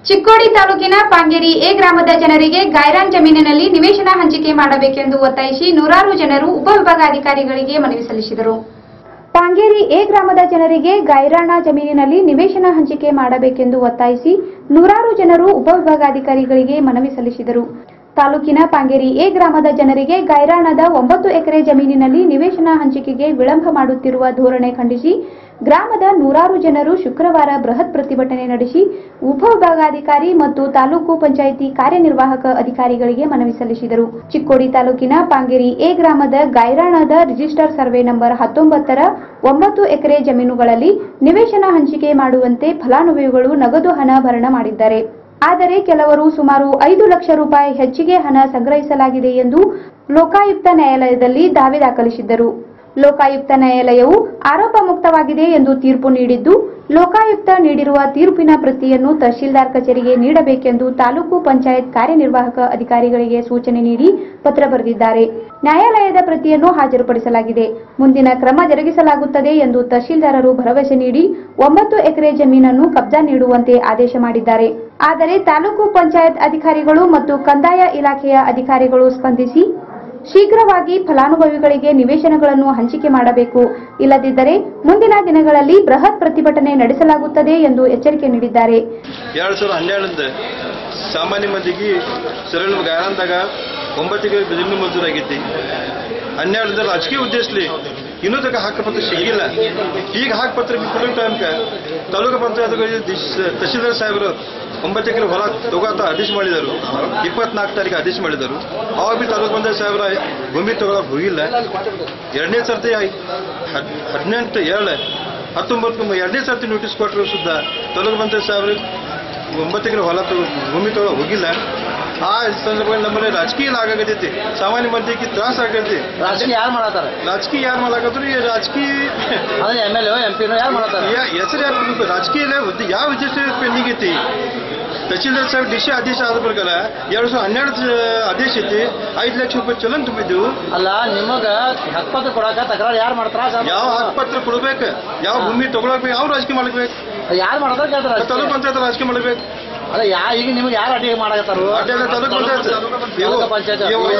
ಚಿಕ್ಕೋಡಿ ತಾಲೂಕಿನ ಪಾಂಗೇರಿ ಎ ಗ್ರಾಮದ ಜನರಿಗೆ ಗೈರಾನ್ ಜಮೀನಿನಲ್ಲಿ ನಿವೇಶನ ಹಂಚಿಕೆ ಮಾಡಬೇಕೆಂದು ಒತ್ತಾಯಿಸಿ ನೂರಾರು ಜನರು ಉಪವಿಭಾಗಾಧಿಕಾರಿಗಳಿಗೆ ಮನವಿ ಸಲ್ಲಿಸಿದರು ಪಾಂಗೇರಿ ಎ ಗ್ರಾಮದ ಜನರಿಗೆ ಗೈರಾಣ ಜಮೀನಿನಲ್ಲಿ ನಿವೇಶನ ಹಂಚಿಕೆ ಮಾಡಬೇಕೆಂದು ಒತ್ತಾಯಿಸಿ ನೂರಾರು ಜನರು ಉಪವಿಭಾಗಾಧಿಕಾರಿಗಳಿಗೆ ಮನವಿ ಸಲ್ಲಿಸಿದರು ತಾಲೂಕಿನ ಪಾಂಗೇರಿ ಎ ಗ್ರಾಮದ ಜನರಿಗೆ ಗೈರಾಣದ ಒಂಬತ್ತು ಎಕರೆ ಜಮೀನಿನಲ್ಲಿ ನಿವೇಶನ ಹಂಚಿಕೆಗೆ ವಿಳಂಬ ಮಾಡುತ್ತಿರುವ ಧೋರಣೆ ಖಂಡಿಸಿ ಗ್ರಾಮದ ನೂರಾರು ಜನರು ಶುಕ್ರವಾರ ಬೃಹತ್ ಪ್ರತಿಭಟನೆ ನಡೆಸಿ ಉಪವಿಭಾಗಾಧಿಕಾರಿ ಮತ್ತು ತಾಲೂಕು ಪಂಚಾಯಿತಿ ಕಾರ್ಯನಿರ್ವಾಹಕ ಅಧಿಕಾರಿಗಳಿಗೆ ಮನವಿ ಸಲ್ಲಿಸಿದರು ಚಿಕ್ಕೋಡಿ ತಾಲೂಕಿನ ಪಾಂಗೇರಿ ಎ ಗ್ರಾಮದ ಗೈರಾಣದ ರಿಜಿಸ್ಟರ್ ಸರ್ವೆ ನಂಬರ್ ಹತ್ತೊಂಬತ್ತರ ಒಂಬತ್ತು ಎಕರೆ ಜಮೀನುಗಳಲ್ಲಿ ನಿವೇಶನ ಹಂಚಿಕೆ ಮಾಡುವಂತೆ ಫಲಾನುಭವಿಗಳು ನಗದು ಹಣ ಭರಣ ಮಾಡಿದ್ದಾರೆ ಆದರೆ ಕೆಲವರು ಸುಮಾರು ಐದು ಲಕ್ಷ ರೂಪಾಯಿ ಹೆಚ್ಚಿಗೆ ಹಣ ಸಂಗ್ರಹಿಸಲಾಗಿದೆ ಎಂದು ಲೋಕಾಯುಕ್ತ ನ್ಯಾಯಾಲಯದಲ್ಲಿ ದಾವೆ ದಾಖಲಿಸಿದ್ದರು ಲೋಕಾಯುಕ್ತ ನ್ಯಾಯಾಲಯವು ಆರೋಪ ಮುಕ್ತವಾಗಿದೆ ಎಂದು ತೀರ್ಪು ನೀಡಿದ್ದು ಲೋಕಾಯುಕ್ತ ನೀಡಿರುವ ತೀರ್ಪಿನ ಪ್ರತಿಯನ್ನು ತಹಶೀಲ್ದಾರ್ ಕಚೇರಿಗೆ ನೀಡಬೇಕೆಂದು ತಾಲೂಕು ಪಂಚಾಯತ್ ಕಾರ್ಯನಿರ್ವಾಹಕ ಅಧಿಕಾರಿಗಳಿಗೆ ಸೂಚನೆ ನೀಡಿ ಪತ್ರ ಬರೆದಿದ್ದಾರೆ ನ್ಯಾಯಾಲಯದ ಪ್ರತಿಯನ್ನು ಹಾಜರುಪಡಿಸಲಾಗಿದೆ ಮುಂದಿನ ಕ್ರಮ ಜರುಗಿಸಲಾಗುತ್ತದೆ ಎಂದು ತಹಶೀಲ್ದಾರರು ಭರವಸೆ ನೀಡಿ ಒಂಬತ್ತು ಎಕರೆ ಜಮೀನನ್ನು ಕಬ್ಜಾ ನೀಡುವಂತೆ ಆದೇಶ ಮಾಡಿದ್ದಾರೆ ಆದರೆ ತಾಲೂಕು ಪಂಚಾಯತ್ ಅಧಿಕಾರಿಗಳು ಮತ್ತು ಕಂದಾಯ ಇಲಾಖೆಯ ಅಧಿಕಾರಿಗಳು ಸ್ಪಂದಿಸಿ ಶೀಘ್ರವಾಗಿ ಫಲಾನುಭವಿಗಳಿಗೆ ನಿವೇಶನಗಳನ್ನು ಹಂಚಿಕೆ ಮಾಡಬೇಕು ಇಲ್ಲದಿದ್ದರೆ ಮುಂದಿನ ದಿನಗಳಲ್ಲಿ ಬೃಹತ್ ಪ್ರತಿಭಟನೆ ನಡೆಸಲಾಗುತ್ತದೆ ಎಂದು ಎಚ್ಚರಿಕೆ ನೀಡಿದ್ದಾರೆ ಎರಡು ಸಾವಿರದ ಹನ್ನೆರಡರಿಂದ ಸಾಮಾನ್ಯ ಮಂದಿಗೆ ಸರಳ ಗಾಯನದಾಗ ಒಂಬತ್ತಿಗೆ ಜಮೀನು ಮಂಜೂರಾಗೈತಿ ಹನ್ನೆರಡರಿಂದ ರಾಜಕೀಯ ಉದ್ದೇಶಲಿ ಇನ್ನೂ ತನಕ ಹಾಕಪತ್ರ ಸಿಗಿಲ್ಲ ಈಗ ಹಾಕಪತ್ರ ಕೊಡೋ ಟೈಮ್ಗೆ ತಾಲೂಕು ಪಂಚಾಯತ್ ತಹಶೀಲ್ದಾರ್ ಸಾಹೇಬರು ಒಂಬತ್ತು ಎಕರೆ ಹೊಲ ತಗೋತ ಆದೇಶ ಮಾಡಿದರು ಇಪ್ಪತ್ನಾಲ್ಕು ತಾರೀಕು ಆದೇಶ ಮಾಡಿದರು ಅವಾಗ ಬಿ ತಾಲೂಕು ಪಂಚಾಯತ್ ಸಾಹೇಬರ ಭೂಮಿ ತಗೊಳಕ್ ಹೋಗಿಲ್ಲ ಎರಡನೇ ಸರ್ತಿ ಹದ್- ಹದಿನೆಂಟು ಎರಡು ಹತ್ತೊಂಬತ್ತು ಎರಡನೇ ಸರ್ತಿ ನೋಟಿಸ್ ಕೊಟ್ಟರು ಸುದ್ದ ತಾಲೂಕು ಪಂಚಾಯತ್ ಸಾಹೇಬರು ಒಂಬತ್ತು ಎಕರೆ ಹೊಲ ತಗೋ ಭೂಮಿ ತಗೋ ಹೋಗಿಲ್ಲ ಆ ಸಂದರ್ಭದಲ್ಲಿ ನಮ್ಮಲ್ಲಿ ರಾಜಕೀಯ ಆಗಾಗತೈತಿ ಸಾಮಾನ್ಯ ಮಂದಿಗೆ ತ್ರಾಸ ಆಗೈತಿ ರಾಜಕೀಯ ಯಾರು ಮಾಡತ್ತಾರ ರಾಜಕೀಯ ಯಾರು ಮಾಡಾಕತ್ರು ಈ ರಾಜಕೀಯ ಅಂದ್ರೆ ಎಮ್ ಎಲ್ ಎಂ ಪಿನೋ ಯಾರು ಮಾಡತ್ತಾರ ಯಾ- ಹೆಸರು ಯಾರು ಕೊಡ್ಬೇಕು ರಾಜಕೀಯ ಯಾವ ಉದ್ದೇಶ ಪೆಂಡಿಂಗ್ ಐತಿ ತಹಶೀಲ್ದಾರ್ ಸಾಹೇಬ್ ಡಿಸಿ ಆದೇಶ ಆದ ಪ್ರಕಾರ ಎರಡು ಸಾವಿರದ ಹನ್ನೆರಡು ಆದೇಶ ಐತಿ ಐದು ಲಕ್ಷ ರೂಪಾಯಿ ಚಲನ್ ತುಂಬಿದ್ದು ಅಲ್ಲ ನಿಮಗ ಹಕ್ಪತ್ರ ಕೊಡಾಕ ತಕರಾರು ಯಾರು ಮಾಡ್ತಾರ ಯಾವ ಹಕ್ಕುಪತ್ರ ಕೊಡ್ಬೇಕು ಯಾವ ಭೂಮಿ ತಗೊಳಕ್ ಯಾವ ರಾಜಕೀಯ ಮಾಡ್ಬೇಕು ಯಾರು ಮಾಡ್ತಾರ ಕೇಳ್ತಾರ ತಾಲೂಕು ಪಂಚಾಯತ್ ರಾಜಕೀಯ ಮಾಡ್ಬೇಕು ಅಲ್ಲ ಯಾ ಈಗ ನಿಮ್ಗೆ ಯಾರು ಅಡಿಗೆ ಮಾಡಕತ್ತಾರು ಅಡ್ಡೆಲ್ಲ ತಾಲೂಕು ಪಂಚಾಯತ್ ತಾಲೂಕು ಪಂಚಾಯತ್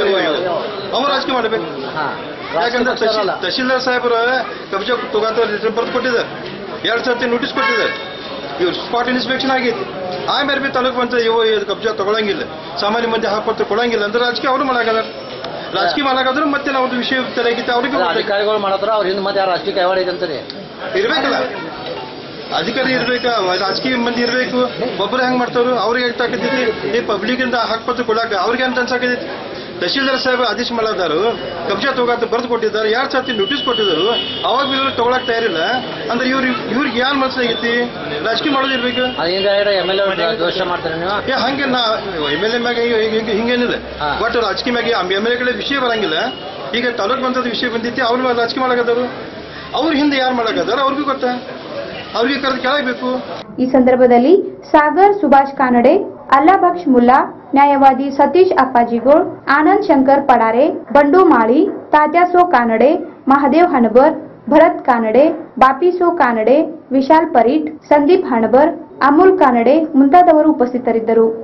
ಅವ್ರು ರಾಜಕೀಯ ಮಾಡ್ಬೇಕು ಹಾ ಯಾಕಂದ್ರೆ ರಾಜಕೀಯ ಪಕ್ಷ ಅಲ್ಲ. ತಹಶೀಲ್- ತಹಶೀಲ್ದಾರ್ ಸಾಹೇಬರು ಕಬ್ಜಾ ತಗೋತ ಬರೆದು ಕೊಟ್ಟಿದ್ದಾರೆ ಎರಡು ಸರ್ತಿ ನೋಟಿಸ್ ಕೊಟ್ಟಿದ್ದಾರೆ ಇವ್ರು ಸ್ಪಾಟ್ ಇನ್ಸ್ಪೆಕ್ಷನ್ ಆಗೈತಿ ಆಮೇಲೆ ಬಿ ತಾಲೂಕು ಪಂಚಾಯತ್ ಇವು ಇದು ಕಬ್ಜಾ ತಗೊಳಂಗಿಲ್ಲ ಸಾಮಾನ್ಯ ಮಂದಿ ಹಾಕ್ಪತ್ರ ಕೊಡಂಗಿಲ್ಲ ಅಂದ್ರೆ ರಾಜಕೀಯ ಅವರು ಮಾಡಾಕದಾರ ರಾಜಕೀಯ ಮಾಡಾಕಂದ್ರೆ ಮತ್ತೆ ನಾವು ಒಂದು ವಿಷಯ ತಲೆಗಿತ್ತು ಅವ್ರಿಗೆ ಅಲ್ಲ, ಅಧಿಕಾರಿಗಳು ಮಾಡತ್ತಾರ ಅವ್ರ ಹಿಂದೆ ಮತ್ತೆ ಯಾರು ರಾಜಕೀಯ ಕೈವಾಡ ಐತೆ ಅಂತಾರೆ ಇರ್ಬೇಕಲ್ಲ ಅಧಿಕಾರಿ ಇರ್ಬೇಕ ರಾಜಕೀಯ ಮಂದಿ ಇರ್ಬೇಕು ಒಬ್ಬರು ಹೆಂಗ್ ಮಾಡ್ತಾರು ಅವ್ರಿಗೆ ಎಷ್ಟು ಹಾಕತೈತಿ ಈ ಪಬ್ಲಿಕ್ ಇಂದ ಹಾಕ್ಪತ್ರ ಕೊಡಾಕ ಅವ್ರಿಗೆ ಅಂತ ಅನ್ಸಾಕತೈತಿ ತಹಶೀಲ್ದಾರ್ ಸಾಹೇಬ್ ಆದೇಶ ಮಾಡದಾರು ಕಬ್ಜಾ ತಗೋತ ಬರೆದು ಕೊಟ್ಟಿದ್ದಾರೆ ಎರಡು ಸರ್ತಿ ನೋಟಿಸ್ ಕೊಟ್ಟಿದ್ದಾರೆ ಅವಾಗ ಇವ್ರು ತಗೊಳಕ್ ತಯಾರಿಲ್ಲ ಅಂದ್ರೆ ಇವ್ರು ಇವ್ರಿಗೆ ಏನ್ ಮನಸ್ಸಾಗೈತಿ ರಾಜಕೀಯ ಮಾಡೋದು ಇರ್ಬೇಕು ಅದು ಹಿಂಗ ಎಮ್ ಎಲ್ ಎ ದೋಷ ಮಾಡ್ತಾರೆ ನೀವು ಏ ಹಂಗೆ ನಾ ಎಮ್ ಎಲ್ ಎ ಮ್ಯಾಗ ಹಿಂಗೆ- ಹಿಂಗೆ- ಹಿಂಗೇನಿಲ್ಲ ಹಾ. ಬಟ್ ರಾಜಕೀಯ ಮ್ಯಾಗ ಎಮ್ ಎಲ್ ಎ ಕಡೆ ವಿಷಯ ಬರಂಗಿಲ್ಲ ಈಗ ತಾಲೂಕ್ ಪಂಚಾಯತ್ ವಿಷಯ ಬಂದಿತ್ತು ಅವ್ರು ರಾಜಕೀಯ ಮಾಡಕತ್ತಾರು ಅವ್ರ ಹಿಂದೆ ಯಾರು ಮಾಡಕತ್ತಾರ ಅವ್ರಿಗೂ ಗೊತ್ತಾ ಅವ್ರಿಗೆ ಕರೆದು ಕೇಳಬೇಕು ಈ ಸಂದರ್ಭದಲ್ಲಿ ಸಾಗರ್ ಸುಭಾಷ್ ಕಾನಡೆ ಅಲ್ಲಾಬಕ್ಷ್ ಮುಲ್ಲಾ ನ್ಯಾಯವಾದಿ ಸತೀಶ್ ಅಪ್ಪಾಜಿಗೋಳ್ ಆನಂದ್ ಶಂಕರ್ ಪಡಾರೆ ಬಂಡು ಮಾಳಿ ತಾತ್ಯಾಸೋ ಕಾನಡೆ ಮಹದೇವ್ ಹಣಬರ್ ಭರತ್ ಕಾನಡೆ ಬಾಪಿಸೋ ಕಾನಡೆ ವಿಶಾಲ್ ಪರೀಟ್ ಸಂದೀಪ್ ಹಣಬರ್ ಅಮೂಲ್ ಕಾನಡೆ ಮುಂತಾದವರು ಉಪಸ್ಥಿತರಿದ್ದರು